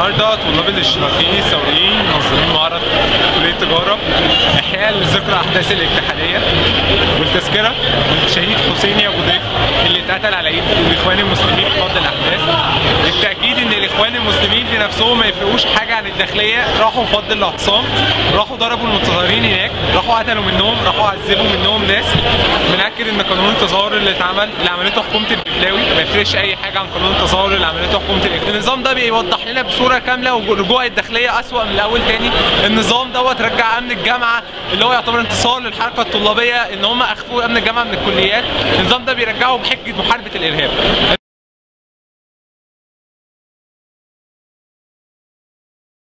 النهارده طلاب الاشتراكيين الثوريين منظمين معرض كليه تجاره احياء لذكرى احداث الاتحاديه والتذكره بالشهيد حسيني ابو ضيف اللي اتقتل على ايد الاخوان المسلمين في فضل الاحداث التاكيد ان الاخوان المسلمين بنفسهم ما يفرقوش حاجه عن الداخليه راحوا في فضل الاعتصام راحوا ضربوا المتظاهرين هناك راحوا قتلوا منهم راحوا عذبوا منهم ناس بنأكد ان قانون التظاهر اللي اتعمل اللي عملته حكومه البفلاوي ما يفرقش اي حاجه عن قانون التظاهر اللي عملته حكومه الاخوان النظام ده بيوضح لنا بصوره كامله ورجوع الداخليه اسوأ من الاول تاني النظام دوت رجع امن الجامعه اللي هو يعتبر انتصار للحركه الطلابيه ان هم اخفوا امن الجامعه من الكليات النظام ده بيرجعه بحجه محاربه الارهاب